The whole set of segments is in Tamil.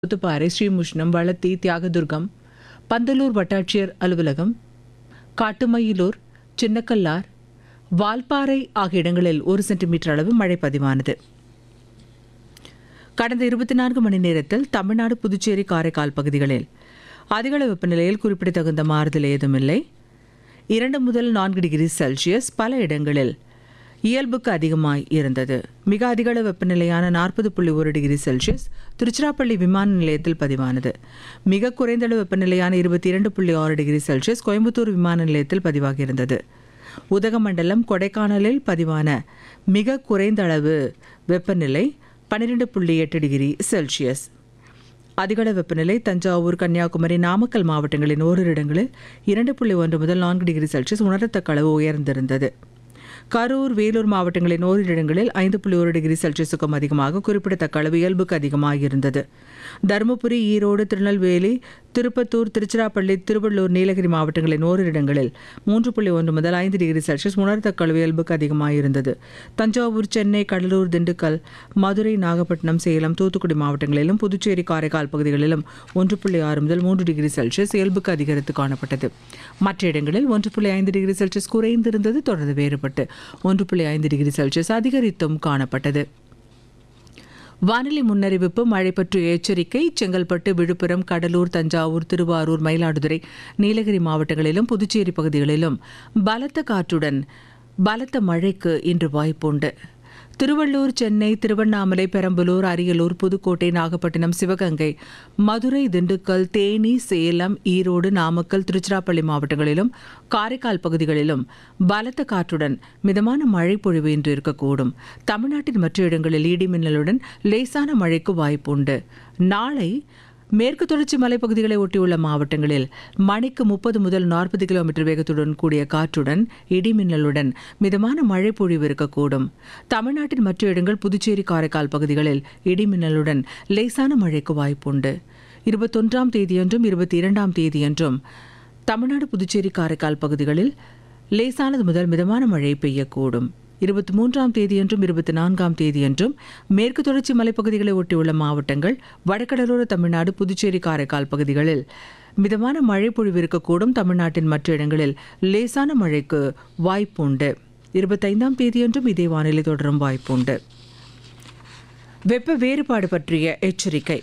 முத்துப்பாறை ஸ்ரீமுஷ்ணம் வளத்தி தியாகதுர்கம் பந்தலூர் வட்டாட்சியர் அலுவலகம் காட்டுமயிலூர் சின்னக்கல்லார் வால்பாறை ஆகிய இடங்களில் ஒரு சென்டிமீட்டர் அளவு மழை பதிவானது கடந்த இருபத்தி நான்கு மணி நேரத்தில் தமிழ்நாடு புதுச்சேரி காரைக்கால் பகுதிகளில் அதிகளவு வெப்பநிலையில் குறிப்பிடத்தகுந்த மாறுதல் ஏதுமில்லை இரண்டு முதல் நான்கு டிகிரி செல்சியஸ் பல இடங்களில் இயல்புக்கு அதிகமாய் இருந்தது மிக அதிகளவு வெப்பநிலையான நாற்பது புள்ளி ஒரு டிகிரி செல்சியஸ் திருச்சிராப்பள்ளி விமான நிலையத்தில் பதிவானது மிக குறைந்த அளவு வெப்பநிலையான இருபத்தி இரண்டு புள்ளி ஆறு டிகிரி செல்சியஸ் கோயம்புத்தூர் விமான நிலையத்தில் பதிவாகியிருந்தது உதகமண்டலம் கொடைக்கானலில் பதிவான மிக குறைந்த அளவு வெப்பநிலை பன்னிரெண்டு புள்ளி எட்டு டிகிரி செல்சியஸ் அதிகளவு வெப்பநிலை தஞ்சாவூர் கன்னியாகுமரி நாமக்கல் மாவட்டங்களின் ஓரிரு இடங்களில் இரண்டு புள்ளி ஒன்று முதல் நான்கு டிகிரி செல்சியஸ் உணரத்தக்க அளவு உயர்ந்திருந்தது கரூர் வேலூர் மாவட்டங்களின் ஓரிரு இடங்களில் ஐந்து புள்ளி ஒரு டிகிரி செல்சியஸுக்கும் அதிகமாக குறிப்பிடத்தக்க அளவு இயல்புக்கு அதிகமாக இருந்தது தருமபுரி ஈரோடு திருநெல்வேலி திருப்பத்தூர் திருச்சிராப்பள்ளி திருவள்ளூர் நீலகிரி மாவட்டங்களின் ஓரிரு இடங்களில் மூன்று புள்ளி ஒன்று முதல் ஐந்து டிகிரி செல்சியஸ் உணரத்தக்க அளவு இயல்புக்கு அதிகமாக இருந்தது தஞ்சாவூர் சென்னை கடலூர் திண்டுக்கல் மதுரை நாகப்பட்டினம் சேலம் தூத்துக்குடி மாவட்டங்களிலும் புதுச்சேரி காரைக்கால் பகுதிகளிலும் ஒன்று புள்ளி ஆறு முதல் மூன்று டிகிரி செல்சியஸ் இயல்புக்கு அதிகரித்து காணப்பட்டது மற்ற இடங்களில் ஒன்று புள்ளி ஐந்து டிகிரி செல்சியஸ் குறைந்திருந்தது தொடர்ந்து வேறுபட்டு ஒன்று புள்ளி ஐந்து டிகிரி செல்சியஸ் அதிகரித்தும் காணப்பட்டது வானிலை முன்னறிவிப்பு மழை பற்றிய எச்சரிக்கை செங்கல்பட்டு விழுப்புரம் கடலூர் தஞ்சாவூர் திருவாரூர் மயிலாடுதுறை நீலகிரி மாவட்டங்களிலும் புதுச்சேரி பகுதிகளிலும் பலத்த காற்றுடன் பலத்த மழைக்கு இன்று வாய்ப்புண்டு திருவள்ளூர் சென்னை திருவண்ணாமலை பெரம்பலூர் அரியலூர் புதுக்கோட்டை நாகப்பட்டினம் சிவகங்கை மதுரை திண்டுக்கல் தேனி சேலம் ஈரோடு நாமக்கல் திருச்சிராப்பள்ளி மாவட்டங்களிலும் காரைக்கால் பகுதிகளிலும் பலத்த காற்றுடன் மிதமான மழை பொழிவு இன்று இருக்கக்கூடும் தமிழ்நாட்டின் மற்ற இடங்களில் இடி மின்னலுடன் லேசான மழைக்கு வாய்ப்புண்டு நாளை மேற்கு தொடர்ச்சி மலைப்பகுதிகளை ஒட்டியுள்ள மாவட்டங்களில் மணிக்கு முப்பது முதல் நாற்பது கிலோமீட்டர் வேகத்துடன் கூடிய காற்றுடன் இடிமின்னலுடன் மிதமான மழை பொழிவு இருக்கக்கூடும் தமிழ்நாட்டின் மற்ற இடங்கள் புதுச்சேரி காரைக்கால் பகுதிகளில் இடிமின்னலுடன் லேசான மழைக்கு வாய்ப்புண்டு இருபத்தொன்றாம் தேதியன்றும் இருபத்தி இரண்டாம் தேதியன்றும் தமிழ்நாடு புதுச்சேரி காரைக்கால் பகுதிகளில் லேசானது முதல் மிதமான மழை பெய்யக்கூடும் இருபத்தி மூன்றாம் தேதியன்றும் இருபத்தி நான்காம் தேதியன்றும் மேற்கு தொடர்ச்சி மலைப்பகுதிகளை ஒட்டியுள்ள மாவட்டங்கள் வடகடலோர தமிழ்நாடு புதுச்சேரி காரைக்கால் பகுதிகளில் மிதமான மழை பொழிவு இருக்கக்கூடும் தமிழ்நாட்டின் மற்ற இடங்களில் லேசான மழைக்கு வாய்ப்புண்டு இருபத்தைந்தாம் தேதியன்றும் இதே வானிலை தொடரும் வாய்ப்புண்டு வெப்ப வேறுபாடு பற்றிய எச்சரிக்கை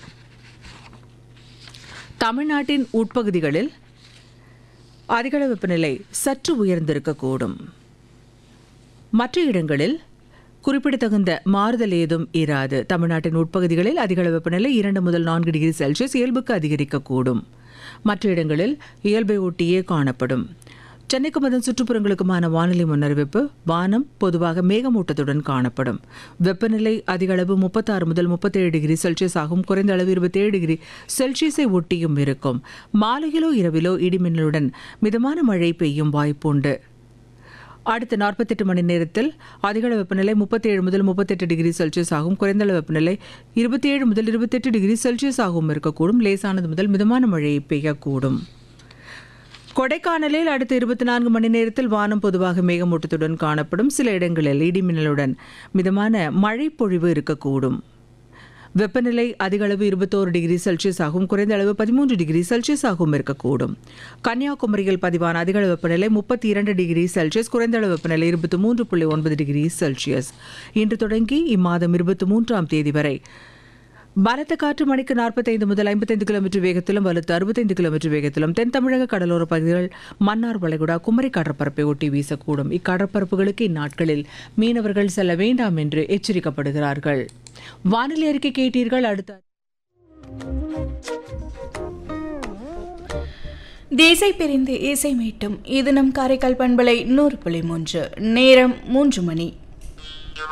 தமிழ்நாட்டின் உட்பகுதிகளில் அதிகள வெப்பநிலை சற்று உயர்ந்திருக்கக்கூடும் மற்ற இடங்களில் குறிப்பிடத்தகுந்த மாறுதல் ஏதும் இராது தமிழ்நாட்டின் உட்பகுதிகளில் அதிகளவு வெப்பநிலை இரண்டு முதல் நான்கு டிகிரி செல்சியஸ் இயல்புக்கு அதிகரிக்கக்கூடும் மற்ற இடங்களில் இயல்பை ஒட்டியே காணப்படும் சென்னைக்கும் அதன் சுற்றுப்புறங்களுக்குமான வானிலை முன்னறிவிப்பு வானம் பொதுவாக மேகமூட்டத்துடன் காணப்படும் வெப்பநிலை அதிக அளவு முப்பத்தாறு முதல் முப்பத்தேழு டிகிரி செல்சியஸ் ஆகும் குறைந்த அளவு இருபத்தேழு டிகிரி செல்சியஸை ஒட்டியும் இருக்கும் மாலையிலோ இரவிலோ இடிமின்னலுடன் மிதமான மழை பெய்யும் வாய்ப்புண்டு அடுத்த நாற்பத்தெட்டு மணி நேரத்தில் அதிகள வெப்பநிலை முப்பத்தேழு முதல் முப்பத்தெட்டு டிகிரி செல்சியஸ் ஆகும் குறைந்த அளவு வெப்பநிலை இருபத்தேழு முதல் இருபத்தெட்டு டிகிரி செல்சியஸ் ஆகவும் இருக்கக்கூடும் லேசானது முதல் மிதமான மழை பெய்யக்கூடும் கொடைக்கானலில் அடுத்த இருபத்தி நான்கு மணி நேரத்தில் வானம் பொதுவாக மேகமூட்டத்துடன் காணப்படும் சில இடங்களில் இடிமின்னலுடன் மிதமான மழை பொழிவு இருக்கக்கூடும் வெப்பநிலை அதிக அளவு இருபத்தோரு டிகிரி செல்சியஸ் ஆகும் குறைந்த அளவு பதிமூன்று டிகிரி செல்சியஸ் ஆகவும் இருக்கக்கூடும் கன்னியாகுமரியில் பதிவான அதிக அளவு வெப்பநிலை முப்பத்தி இரண்டு டிகிரி செல்சியஸ் குறைந்த அளவு வெப்பநிலை இருபத்தி மூன்று புள்ளி ஒன்பது டிகிரி செல்சியஸ் இன்று தொடங்கி இம்மாதம் இருபத்தி மூன்றாம் தேதி வரை பலத்த காற்று மணிக்கு நாற்பத்தைந்து முதல் ஐம்பத்தைந்து கிலோமீட்டர் வேகத்திலும் வலுத்து அறுபத்தைந்து கிலோமீட்டர் வேகத்திலும் தென் தமிழக கடலோர பகுதிகள் மன்னார் வளைகுடா குமரி கடற்பரப்பை ஒட்டி வீசக்கூடும் இக்கடற்பரப்புகளுக்கு இந்நாட்களில் மீனவர்கள் செல்ல வேண்டாம் என்று எச்சரிக்கப்படுகிறார்கள் வானிலை அறிக்கை கேட்டீர்கள் அடுத்த தேசை பிரிந்து இசை மீட்டும் இது நம் காரைக்கால் பண்பலை நூறு புள்ளி மூன்று நேரம் மூன்று மணி